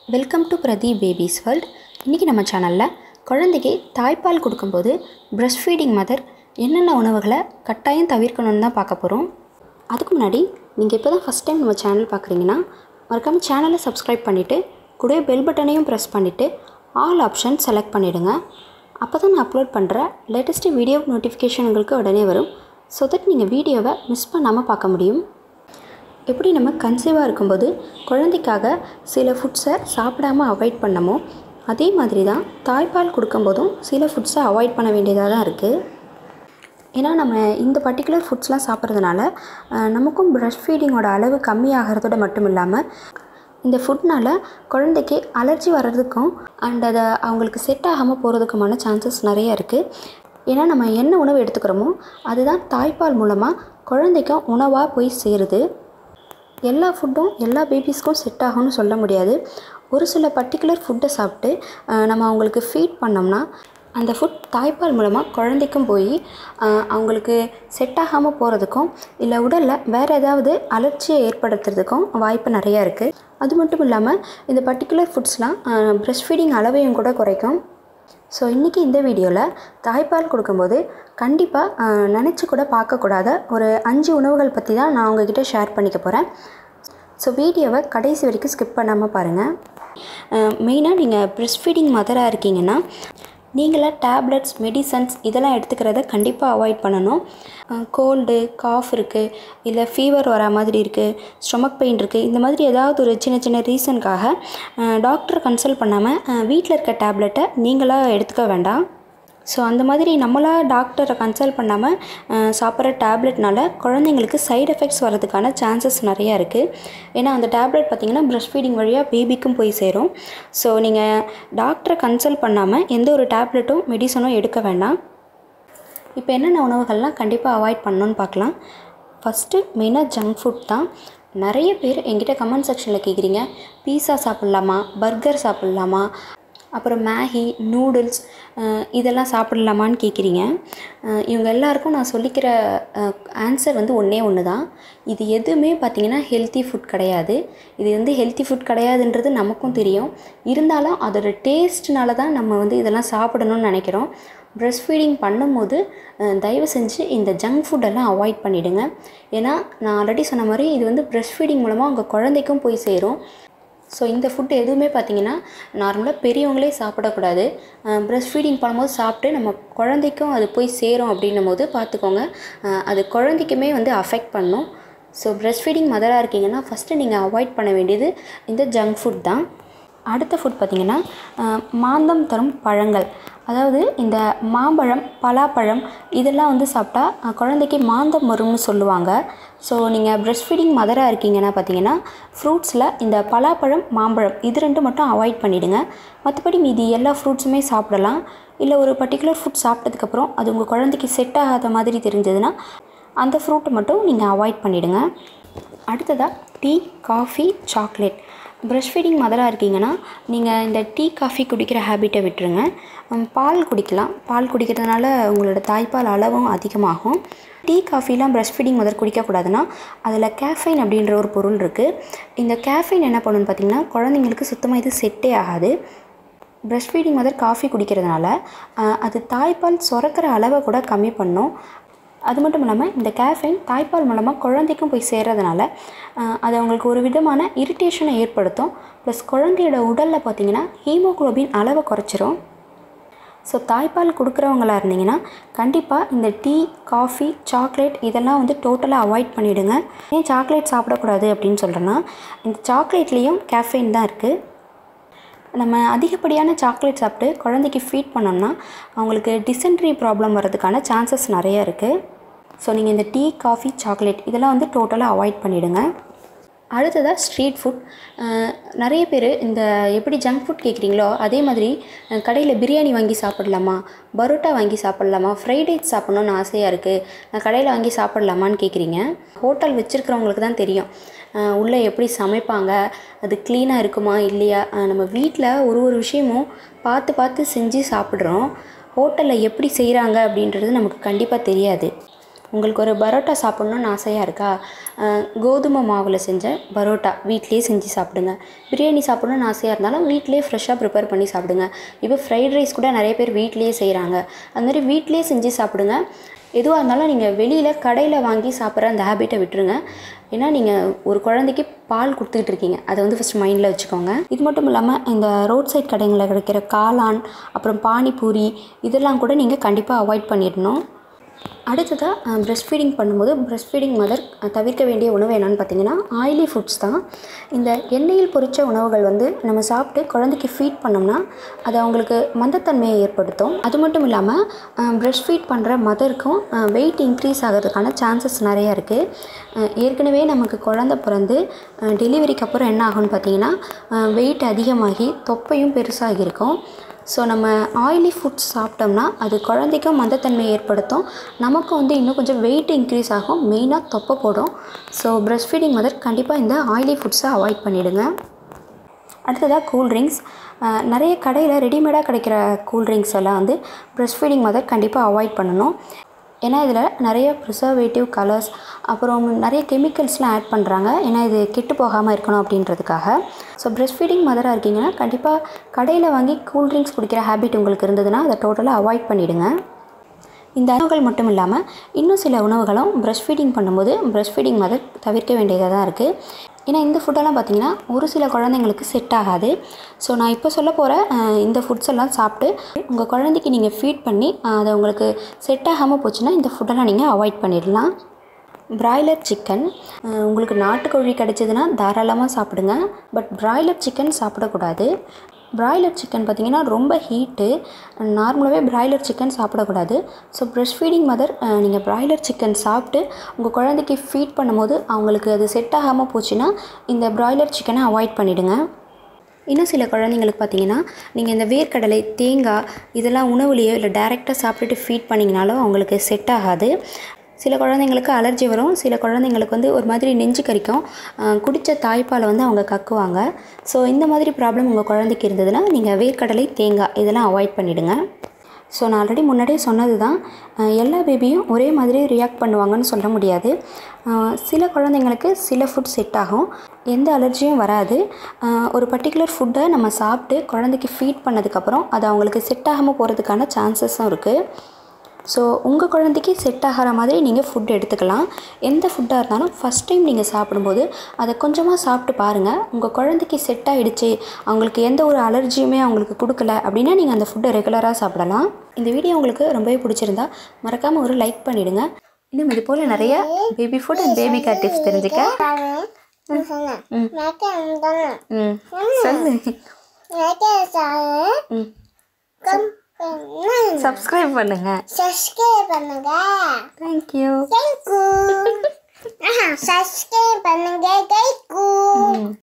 welcome to Prathi babies world இன்றைக்கி நம்ம சேனலில் குழந்தைக்கு தாய்ப்பால் கொடுக்கும்போது பிரஸ்ட் ஃபீடிங் மதர் என்னென்ன உணவுகளை கட்டாயம் தவிர்க்கணும்னு தான் பார்க்க போகிறோம் அதுக்கு முன்னாடி நீங்கள் இப்போ தான் ஃபஸ்ட் டைம் நம்ம சேனல் பார்க்குறீங்கன்னா மறக்காமல் சேனலை சப்ஸ்கிரைப் பண்ணிவிட்டு கூடவே பெல் பட்டனையும் ப்ரெஸ் பண்ணிவிட்டு ஆல் ஆப்ஷன் செலக்ட் பண்ணிவிடுங்க அப்போ தான் நான் அப்லோட் பண்ணுற லேட்டஸ்ட்டு வீடியோ நோட்டிஃபிகேஷன் உங்களுக்கு உடனே வரும் ஸோ தட் நீங்கள் வீடியோவை மிஸ் பண்ணாமல் பார்க்க முடியும் எப்படி நம்ம கன்சீவாக இருக்கும்போது குழந்தைக்காக சில ஃபுட்ஸை சாப்பிடாம அவாய்ட் பண்ணமோ அதே மாதிரி தான் தாய்ப்பால் கொடுக்கும்போதும் சில ஃபுட்ஸை அவாய்ட் பண்ண வேண்டியதாக தான் இருக்குது ஏன்னா நம்ம இந்த பர்டிகுலர் ஃபுட்ஸ்லாம் சாப்பிட்றதுனால அஹ், நமக்கும் பிரஸ்ட் ஃபீடிங்கோட அளவு கம்மியாகிறதோட மட்டும் இல்லாமல் இந்த ஃபுட்னால் குழந்தைக்கு அலர்ஜி வர்றதுக்கும் அண்ட் அதை அவங்களுக்கு செட் ஆகாமல் போகிறதுக்குமான சான்சஸ் நிறைய இருக்குது ஏன்னா நம்ம என்ன உணவு எடுத்துக்கிறோமோ அதுதான் தாய்ப்பால் மூலமாக குழந்தைக்கும் உணவாக போய் சேருது எல்லா ஃபுட்டும் எல்லா பேபிஸ்க்கும் செட் ஆகும்னு சொல்ல முடியாது ஒரு சில பர்டிகுலர் ஃபுட்டை சாப்பிட்டு அஹ், நம்ம அவங்களுக்கு ஃபீட் பண்ணோம்னா அந்த ஃபுட் தாய்ப்பால் மூலமாக குழந்தைக்கும் போய் அஹ், அவங்களுக்கு செட் ஆகாமல் போகிறதுக்கும் இல்லை உடலில் வேறு ஏதாவது அலர்ச்சியை ஏற்படுத்துறதுக்கும் வாய்ப்பு நிறையா இருக்குது அது மட்டும் இல்லாமல் இந்த பர்டிகுலர் ஃபுட்ஸ்லாம் பிரஸ்ட் ஃபீடிங் அளவையும் கூட குறைக்கும் ஸோ இன்றைக்கி இந்த வீடியோவில் தாய்ப்பால் கொடுக்கும்போது கண்டிப்பாக நினச்சி கூட பார்க்கக்கூடாத ஒரு அஞ்சு உணவுகள் பற்றி தான் நான் உங்ககிட்ட ஷேர் பண்ணிக்க போகிறேன் ஸோ வீடியோவை கடைசி வரைக்கும் ஸ்கிப் பண்ணாமல் பாருங்கள் மெயினாக நீங்கள் breast ஃபீடிங் மதராக இருக்கீங்கன்னா நீங்களாக டேப்லெட்ஸ் மெடிசன்ஸ் இதெல்லாம் எடுத்துக்கிறத கண்டிப்பாக அவாய்ட் பண்ணணும் கோல்டு காஃப் இருக்குது இல்லை ஃபீவர் வரா மாதிரி இருக்குது ஸ்டொமக் பெயின் இருக்குது இந்த மாதிரி ஏதாவது ஒரு சின்ன சின்ன ரீசனுக்காக டாக்டரை கன்சல்ட் பண்ணாமல் வீட்டில் இருக்க டேப்லெட்டை நீங்களாக எடுத்துக்க வேண்டாம் ஸோ அந்த மாதிரி நம்மளா டாக்டரை கன்சல்ட் பண்ணாமல் சாப்பிட்ற டேப்லெட்னால குழந்தைங்களுக்கு சைடு எஃபெக்ட்ஸ் வரதுக்கான சான்சஸ் நிறையா இருக்குது ஏன்னா அந்த டேப்லெட் பார்த்திங்கன்னா பிரஸ்ட் ஃபீடிங் வழியாக பேபிக்கும் போய் சேரும் ஸோ நீங்கள் டாக்டரை கன்சல்ட் பண்ணாமல் எந்த ஒரு டேப்லெட்டும் மெடிசனும் எடுக்க வேண்டாம் இப்போ என்னென்ன உணவுகள்லாம் கண்டிப்பாக அவாய்ட் பண்ணணும்னு பார்க்கலாம் ஃபஸ்ட்டு மெயினாக ஜங்க் ஃபுட் தான் நிறைய பேர் எங்கிட்ட கமெண்ட் செக்ஷனில் கேட்குறீங்க பீஸா சாப்பிட்லாமா பர்கர் சாப்பிட்லாமா அப்புறம் மேகி நூடுல்ஸ் இதெல்லாம் சாப்பிட்லாமான்னு கேட்குறீங்க அஹ் இவங்க எல்லாருக்கும் நான் சொல்லிக்கிற ஆன்சர் வந்து ஒன்றே ஒன்று தான் இது எதுவுமே பார்த்திங்கன்னா ஹெல்த்தி ஃபுட் கிடையாது இது வந்து ஹெல்த்தி ஃபுட் கிடையாதுன்றது நமக்கும் தெரியும் இருந்தாலும் அதோட டேஸ்ட்னால தான் நம்ம வந்து இதெல்லாம் சாப்பிடணும்னு நினைக்கிறோம் breast ஃபீடிங் பண்ணும்போது அஹ், தயவு செஞ்சு இந்த ஜங்க் ஃபுட்டெல்லாம் அவாய்ட் பண்ணிவிடுங்க ஏன்னா நான் ஆல்ரெடி சொன்ன மாதிரி இது வந்து breast ஃபீடிங் மூலமாக உங்கள் குழந்தைக்கும் போய் சேரும் ஸோ இந்த ஃபுட் எதுவுமே பார்த்தீங்கன்னா நார்மலாக பெரியவங்களே சாப்பிடக்கூடாது breast ஃபீடிங் பண்ணும்போது சாப்பிட்டு நம்ம குழந்தைக்கும் அது போய் சேரும் அப்படின்னும் போது பார்த்துக்கோங்க அஹ், அது குழந்தைக்குமே வந்து அஃபெக்ட் பண்ணும் ஸோ breast ஃபீடிங் மதராக இருக்கீங்கன்னா ஃபஸ்ட்டு நீங்கள் அவாய்ட் பண்ண வேண்டியது இந்த ஜங்க் ஃபுட் தான் அடுத்த ஃபுட் பார்த்திங்கன்னா அஹ், மாந்தம் தரும் பழங்கள் அதாவது இந்த மாம்பழம் பலாப்பழம் இதெல்லாம் வந்து சாப்பிட்டா அஹ், குழந்தைக்கு மாந்தம் வரும்னு சொல்லுவாங்க ஸோ நீங்கள் breast ஃபீடிங் மதராக இருக்கீங்கன்னா பார்த்தீங்கன்னா ஃப்ரூட்ஸில் இந்த பலாப்பழம் மாம்பழம் இது ரெண்டும் மட்டும் அவாய்ட் பண்ணிவிடுங்க மற்றபடி மீதி எல்லா ஃப்ரூட்ஸுமே சாப்பிடலாம் இல்லை ஒரு பர்டிகுலர் ஃபுட் சாப்பிட்டதுக்கப்புறம் அது உங்கள் குழந்தைக்கு செட் ஆகாத மாதிரி தெரிஞ்சதுன்னா அந்த ஃப்ரூட்டை மட்டும் நீங்கள் அவாய்ட் பண்ணிவிடுங்க அடுத்ததாக tea coffee chocolate breastfeeding மதராக இருக்கீங்கன்னா நீங்கள் இந்த டீ காஃபி குடிக்கிற ஹேபிட்டை விட்டுருங்க உம், பால் குடிக்கலாம் பால் குடிக்கிறதுனால உங்களோட தாய்ப்பால் அளவும் அதிகமாகும் டீ காஃபிலாம் பிரஸ்ட் ஃபீடிங் மதர் குடிக்கக்கூடாதுன்னா அதில் கேஃபைன் அப்படின்ற ஒரு பொருள் இருக்குது இந்த கேஃபைன் என்ன பண்ணுன்னு பார்த்தீங்கன்னா குழந்தைங்களுக்கு சுத்தமாக இது செட்டே ஆகாது பிரஸ்ட் ஃபீடிங் மதர் காஃபி குடிக்கிறதுனால அஹ், அது தாய்ப்பால் சுரக்கிற அளவை கூட கம்மி பண்ணும் அது மட்டும் இல்லாமல் இந்த கேஃபைன் தாய்ப்பால் மூலமாக குழந்தைக்கும் போய் சேர்றதுனால அஹ், அது அவங்களுக்கு ஒரு விதமான இரிட்டேஷனை ஏற்படுத்தும் ப்ளஸ் குழந்தையோட உடலில் பார்த்தீங்கன்னா ஹீமோகுளோபின் அளவை குறைச்சிரும் ஸோ தாய்ப்பால் கொடுக்குறவங்களா இருந்தீங்கன்னா கண்டிப்பாக இந்த டீ காஃபி சாக்லேட் இதெல்லாம் வந்து டோட்டலாக அவாய்ட் பண்ணிவிடுங்க ஏன் சாக்லேட் சாப்பிடக்கூடாது அப்படின்னு சொல்கிறேன்னா இந்த சாக்லேட்லேயும் கேஃபைன் தான் இருக்குது நம்ம அதிகப்படியான சாக்லேட் சாப்பிட்டு குழந்தைக்கு ஃபீட் பண்ணோம்னா அவங்களுக்கு டிசென்ட்ரி ப்ராப்ளம் வர்றதுக்கான சான்சஸ் நிறைய இருக்குது ஸோ நீங்கள் இந்த டீ காஃபி சாக்லேட் இதெல்லாம் வந்து டோட்டலாக அவாய்ட் பண்ணிவிடுங்க அடுத்ததாக ஸ்ட்ரீட் ஃபுட் நிறைய பேர் இந்த எப்படி ஜங்க் ஃபுட் கேட்குறீங்களோ அதே மாதிரி கடையில் பிரியாணி வாங்கி சாப்பிடலாமா பரோட்டா வாங்கி சாப்பிடலாமா ஃப்ரைட் ரைஸ் சாப்பிட்ணுன்னு ஆசையாக இருக்குது நான் கடையில் வாங்கி சாப்பிடலாமான்னு கேட்குறீங்க ஹோட்டல் வச்சுருக்கிறவங்களுக்கு தான் தெரியும் அஹ் உள்ளே எப்படி சமைப்பாங்க அது க்ளீனாக இருக்குமா இல்லையா அஹ் நம்ம வீட்டில் ஒரு ஒரு விஷயமும் பார்த்து பார்த்து செஞ்சு சாப்பிட்றோம் ஹோட்டலில் எப்படி செய்கிறாங்க அப்படின்றது நமக்கு கண்டிப்பாக தெரியாது உங்களுக்கு ஒரு பரோட்டா சாப்பிட்ணுன்னு ஆசையாக இருக்கா அஹ், கோதுமை மாவில் செஞ்ச பரோட்டா வீட்டிலேயே செஞ்சு சாப்பிடுங்க பிரியாணி சாப்பிட்ணுன்னு ஆசையாக இருந்தாலும் வீட்டிலேயே ஃப்ரெஷ்ஷாக ப்ரிப்பேர் பண்ணி சாப்பிடுங்க இப்போ ஃப்ரைட் ரைஸ் கூட நிறைய பேர் வீட்டிலேயே செய்கிறாங்க அது மாதிரி வீட்டிலேயே செஞ்சு சாப்பிடுங்க எதுவாக இருந்தாலும் நீங்கள் வெளியில் கடையில் வாங்கி சாப்பிட்ற அந்த ஹேபிட்டை விட்டுருங்க ஏன்னா நீங்கள் ஒரு குழந்தைக்கு பால் கொடுத்துக்கிட்டு இருக்கீங்க அதை வந்து ஃபஸ்ட் மைண்டில் வச்சுக்கோங்க இது மட்டும் இல்லாமல் இந்த ரோட் சைட் கடைங்களில் கிடைக்கிற காளான் அப்புறம் பானிபூரி இதெல்லாம் கூட நீங்கள் கண்டிப்பாக அவாய்ட் பண்ணிடணும் அடுத்ததாக பிரஸ்ட் ஃபீடிங் பண்ணும்போது பிரஸ்ட் ஃபீடிங் மதர் தவிர்க்க வேண்டிய உணவு என்னென்னு பார்த்தீங்கன்னா ஆயிலி ஃபுட்ஸ் தான் இந்த எண்ணெயில் பொரித்த உணவுகள் வந்து நம்ம சாப்பிட்டு குழந்தைக்கு ஃபீட் பண்ணோம்னா அது அவங்களுக்கு மந்தத்தன்மையை ஏற்படுத்தும் அது மட்டும் இல்லாமல் பிரஸ்ட் ஃபீட் பண்ணுற மதருக்கும் வெயிட் இன்க்ரீஸ் ஆகிறதுக்கான சான்சஸ் நிறையா இருக்குது ஏற்கனவே நமக்கு குழந்த பிறந்து டெலிவரிக்கு அப்புறம் என்ன ஆகும்னு பார்த்தீங்கன்னா வெயிட் அதிகமாகி தொப்பையும் பெருசாகி இருக்கும் ஸோ நம்ம ஆயிலி ஃபுட்ஸ் சாப்பிட்டோம்னா அது குழந்தைக்கும் மந்தத்தன்மையை ஏற்படுத்தும் நமக்கும் வந்து இன்னும் கொஞ்சம் வெயிட் இன்க்ரீஸ் ஆகும் மெயினாக தொப்பை போடும் ஸோ பிரஸ்ட் ஃபீடிங் மதர் கண்டிப்பாக இந்த ஆயிலி ஃபுட்ஸை அவாய்ட் பண்ணிவிடுங்க அடுத்ததாக கூல்ட்ரிங்க்ஸ் நிறைய கடையில் ரெடிமேடாக கிடைக்கிற கூல்ட்ரிங்க்ஸ் எல்லாம் வந்து பிரஸ்ட் ஃபீடிங் மதர் கண்டிப்பாக அவாய்ட் பண்ணணும் ஏன்னா இதில் நிறைய ப்ரிசர்வேட்டிவ் கலர்ஸ் அப்புறம் நிறைய கெமிக்கல்ஸ்லாம் ஆட் பண்ணுறாங்க ஏன்னா இது கெட்டு போகாமல் இருக்கணும் அப்படின்றதுக்காக ஸோ பிரஸ்ட் ஃபீடிங் மதராக இருக்கீங்கன்னா கண்டிப்பாக கடையில் வாங்கி கூல்ட்ரிங்க்ஸ் குடிக்கிற ஹேபிட் உங்களுக்கு இருந்ததுன்னா அதை டோட்டலாக அவாய்ட் பண்ணிவிடுங்க இந்த உணவுகள் மட்டும் இல்லாமல் இன்னும் சில உணவுகளும் பிரஸ்ட் ஃபீடிங் பண்ணும்போது பிரஸ்ட் ஃபீடிங் மதர் தவிர்க்க வேண்டியதாக தான் இருக்குது ஏன்னா இந்த ஃபுட்டெல்லாம் பார்த்திங்கன்னா ஒரு சில குழந்தைங்களுக்கு செட் ஆகாது ஸோ நான் இப்போ சொல்ல போகிற இந்த ஃபுட்ஸ் எல்லாம் சாப்பிட்டு உங்கள் குழந்தைக்கு நீங்கள் ஃபீட் பண்ணி அஹ், அது உங்களுக்கு செட் ஆகாமல் போச்சுன்னா இந்த ஃபுட்டெல்லாம் நீங்கள் அவாய்ட் பண்ணிடலாம் பிராய்லர் சிக்கன் உங்களுக்கு நாட்டுக்கோழி கிடைச்சதுன்னா தாராளமாக சாப்பிடுங்க பட் பிராய்லர் சிக்கன் சாப்பிடக்கூடாது பிராய்லர் சிக்கன் பார்த்திங்கன்னா ரொம்ப ஹீட்டு நார்மலாகவே பிராய்லர் சிக்கன் சாப்பிடக்கூடாது ஸோ பிரஸ்ட் ஃபீடிங் மதர் நீங்கள் பிராய்லர் சிக்கன் சாப்பிட்டு உங்கள் குழந்தைக்கு ஃபீட் பண்ணும்போது அவங்களுக்கு அது செட் ஆகாமல் போச்சுன்னா இந்த பிராய்லர் சிக்கனை அவாய்ட் பண்ணிவிடுங்க இன்னும் சில குழந்தைங்களுக்கு பார்த்தீங்கன்னா நீங்கள் இந்த வேர்க்கடலை தேங்காய் இதெல்லாம் உணவுலையோ இல்லை டைரெக்டாக சாப்பிட்டுட்டு ஃபீட் பண்ணிங்கனாலும் அவங்களுக்கு செட் ஆகாது சில குழந்தைங்களுக்கு அலர்ஜி வரும் சில குழந்தைங்களுக்கு வந்து ஒரு மாதிரி நெஞ்சு கறிக்கும் அஹ் குடித்த தாய்ப்பாலை வந்து அவங்க கக்குவாங்க ஸோ இந்த மாதிரி ப்ராப்ளம் உங்கள் குழந்தைக்கு இருந்ததுன்னா நீங்கள் வேர்க்கடலை தேங்காய் இதெல்லாம் அவாய்ட் பண்ணிவிடுங்க ஸோ நான் ஆல்ரெடி முன்னாடியே சொன்னது தான் அஹ் எல்லா பேபியும் ஒரே மாதிரி ரியாக்ட் பண்ணுவாங்கன்னு சொல்ல முடியாது அஹ் சில குழந்தைங்களுக்கு சில ஃபுட் செட் ஆகும் எந்த அலர்ஜியும் வராது அஹ் ஒரு பர்டிகுலர் ஃபுட்டை நம்ம சாப்பிட்டு குழந்தைக்கு ஃபீட் பண்ணதுக்கப்புறம் அது அவங்களுக்கு செட் ஆகாமல் போகிறதுக்கான சான்சஸும் இருக்குது ஸோ உங்கள் குழந்தைக்கு செட் ஆகிற மாதிரி நீங்கள் ஃபுட் எடுத்துக்கலாம் எந்த ஃபுட்டாக இருந்தாலும் ஃபஸ்ட் டைம் நீங்கள் சாப்பிடும்போது அதை கொஞ்சமாக சாப்பிட்டு பாருங்கள் உங்கள் குழந்தைக்கு செட் ஆகிடுச்சு அவங்களுக்கு எந்த ஒரு அலர்ஜியுமே அவங்களுக்கு கொடுக்கல அப்படின்னா நீங்கள் அந்த ஃபுட்டை ரெகுலராக சாப்பிடலாம் இந்த வீடியோ உங்களுக்கு ரொம்பவே பிடிச்சிருந்தா மறக்காமல் ஒரு லைக் பண்ணிவிடுங்க இன்னும் இது போல் நிறைய baby food and baby care tips தெரிஞ்சுக்க ம் ம் சொல்லு ம் சப்ஸ்கிரைப் பண்ணுங்கள் சப்ஸ்கிரைப் பண்ணுங்க தேங்க்யூ தேங்க்யூ சப்ஸ்கிரைப் பண்ணுங்க தேங்க்யூ ம்